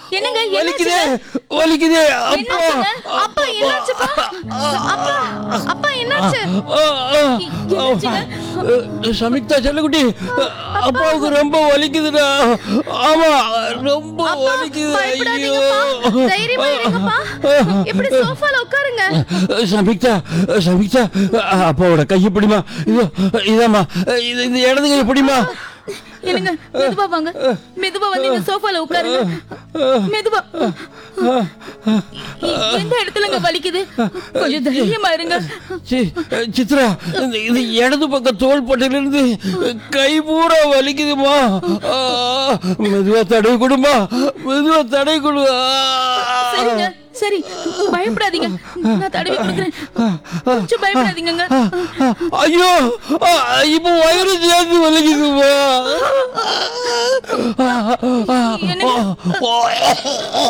என்னங்க வலிக்குதே என்னாச்சு வலிக்குதே அப்பா என்னாச்சுங்க அப்பா என்னாச்சுப்பா அப்பா அப்பா என்னாச்சு ஆ, ஆ, என்னாச்சுங்க? ஆ, சமிக்தா செல்லக்குட்டி அப்பாவுக்கு ரொம்ப வலிக்குதுடா ஆமா ரொம்ப அப்பா வலிக்குது பயப்படாதீங்கப்பா தைரியமா இருங்கப்பா இப்படி சோஃபால உட்காருங்க சமிக்தா சமிக்தா அப்பாவோட கையை பிடிமா இதோ இதாம்மா இது இந்த இடது கையை பிடிமா என்னங்க மெதுவா வாங்க மெதுவா வந்து இந்த சோஃபால உட்காருங்க மெதுவா எ- எந்த இடத்துலங்க வலிக்குது கொஞ்சம் தைரியமா இருங்க சி- சித்ரா இந்த- இது இடது பக்கம் தோள் பட்டையிலிருந்து கை பூரா வலிக்குதுமா ஆ, மெதுவா தடவை கொடுமா மெதுவா தடவை கொடு ஆ. சரிங்க சரி பயப்படாதீங்க நான் தடவி கொடுக்குறேன் கொஞ்சம் பயப்படாதீங்கங்க ஐயோ ஆ, இப்போ வயிறு சேர்ந்து வலிக்குதுமா